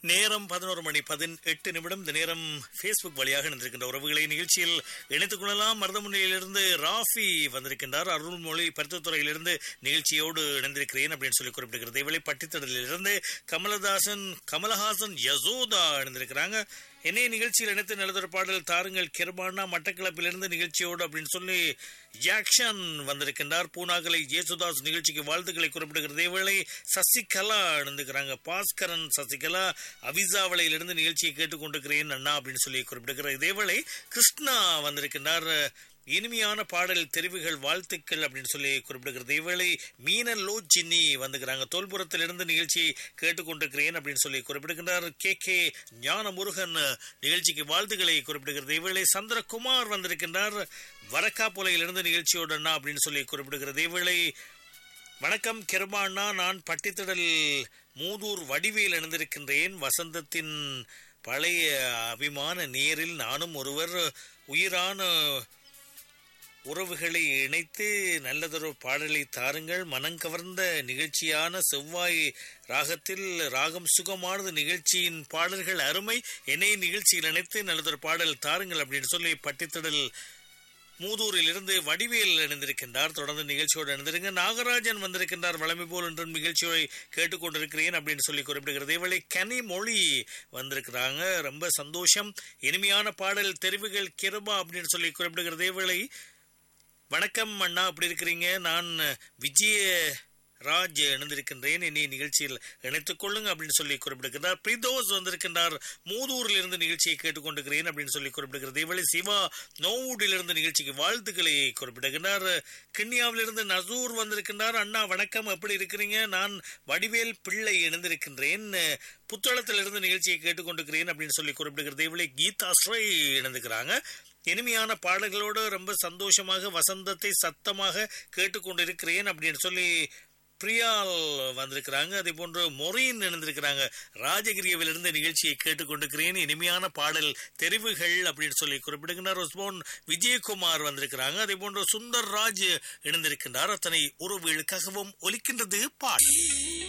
நேரம் பதினோரு மணி பதினெட்டு நிமிடம் இந்த நேரம் ஃபேஸ்புக் வழியாக இணைந்திருக்கின்ற உறவுகளை நிகழ்ச்சியில் இணைத்துக் கொள்ளலாம் மருதமுனையிலிருந்து ராஃபி வந்திருக்கின்றார் அருள்மொழி பருத்துத்துறையிலிருந்து நிகழ்ச்சியோடு இணைந்திருக்கிறேன் அப்படின்னு சொல்லி குறிப்பிட்டிருக்கிறது இவளை பட்டித்தடலிலிருந்து கமலதாசன் கமலஹாசன் யசோதா இணைந்திருக்கிறாங்க என்னைய நிகழ்ச்சியில் இணைத்து நல்லதொரு பாடல் தாருங்கள் கிருபானா மட்டக்களப்பிலிருந்து நிகழ்ச்சியோடு அப்படின்னு சொல்லி ஜாக்ஷன் வந்திருக்கின்றார் பூனாகலை ஜேசுதாஸ் நிகழ்ச்சிக்கு வாழ்த்துக்களை குறிப்பிடுகிறது இவளை சசிகலா இணைந்துக்கிறாங்க பாஸ்கரன் சசிகலா அவிசாவளையிலிருந்து நிகழ்ச்சியை கேட்டுக்கொண்டிருக்கிறேன் அண்ணா அப்படின்னு சொல்லி குறிப்பிடுகிறார் இதேவேளை கிருஷ்ணா வந்திருக்கின்றார் இனிமையான பாடல் தெரிவுகள் வாழ்த்துக்கள் அப்படின்னு சொல்லி குறிப்பிடுகிறது இவளை மீனல்லோ சின்னி வந்துக்கிறாங்க தோல்புரத்திலிருந்து நிகழ்ச்சியை கேட்டுக்கொண்டிருக்கிறேன் அப்படின்னு சொல்லி குறிப்பிடுகின்றார் கே கே ஞான முருகன் நிகழ்ச்சிக்கு வாழ்த்துக்களை குறிப்பிடுகிறது இவளை சந்திரகுமார் வந்திருக்கின்றார் வரக்காப்புலையிலிருந்து நிகழ்ச்சியோடு அண்ணா அப்படின்னு சொல்லி குறிப்பிடுகிறது இவளை வணக்கம் கிருபாண்ணா நான் பட்டித்திடல் மூதூர் வடிவேல் இணைந்திருக்கின்றேன் வசந்தத்தின் பழைய அபிமான நேரில் நானும் ஒருவர் உயிரான உறவுகளை இணைத்து நல்லதொரு பாடலை தாருங்கள் மனங்கவர்ந்த நிகழ்ச்சியான செவ்வாய் ராகத்தில் ராகம் சுகமானது நிகழ்ச்சியின் பாடல்கள் அருமை என்னை நிகழ்ச்சியில் இணைத்து நல்லதொரு பாடல் தாருங்கள் அப்படின்னு சொல்லி பட்டித்திடல் மூதூரில் இருந்து வடிவேல் இணைந்திருக்கின்றார் தொடர்ந்து நிகழ்ச்சியோடு இணைந்திருங்க நாகராஜன் வந்திருக்கின்றார் வளமை போல் என்றும் நிகழ்ச்சியை கேட்டுக்கொண்டிருக்கிறேன் அப்படின்னு சொல்லி குறிப்பிடுகிறது இவளை கனி மொழி வந்திருக்கிறாங்க ரொம்ப சந்தோஷம் இனிமையான பாடல் தெரிவுகள் கிருபா அப்படின்னு சொல்லி குறிப்பிடுகிறது இவளை வணக்கம் அண்ணா அப்படி இருக்கிறீங்க நான் விஜய ராஜ் இணைந்திருக்கின்றேன் இனி நிகழ்ச்சியில் இணைத்துக் கொள்ளுங்க அப்படின்னு சொல்லி குறிப்பிடுகிறார் பிரிதோஸ் வந்திருக்கின்றார் மூதூரில் இருந்து நிகழ்ச்சியை கேட்டுக்கொண்டிருக்கிறேன் அப்படின்னு சொல்லி குறிப்பிடுகிறது இவளை சிவா நோவூடில் இருந்து நிகழ்ச்சிக்கு வாழ்த்துக்களை குறிப்பிடுகிறார் கிண்ணியாவிலிருந்து நசூர் வந்திருக்கின்றார் அண்ணா வணக்கம் எப்படி இருக்கிறீங்க நான் வடிவேல் பிள்ளை இணைந்திருக்கின்றேன் புத்தளத்திலிருந்து நிகழ்ச்சியை கேட்டுக்கொண்டிருக்கிறேன் அப்படின்னு சொல்லி குறிப்பிடுகிறது இவளை கீதா ஸ்ரீ இணைந்துக்கிறாங்க இனிமையான பாடல்களோடு ரொம்ப சந்தோஷமாக வசந்தத்தை சத்தமாக கேட்டுக்கொண்டிருக்கிறேன் அப்படின்னு சொல்லி பிரியால் வந்திருக்கிறாங்க அதே போன்று மொரீன் இணைந்திருக்கிறாங்க ராஜகிரியவிலிருந்து நிகழ்ச்சியை கேட்டுக்கொண்டிருக்கிறேன் இனிமையான பாடல் தெரிவுகள் அப்படின்னு சொல்லி குறிப்பிடுகின்றார் உஸ்மோன் விஜயகுமார் வந்திருக்கிறாங்க அதே போன்று சுந்தர் ராஜ் இணைந்திருக்கின்றார் அத்தனை உறவுகளுக்காகவும் ஒலிக்கின்றது பாடல்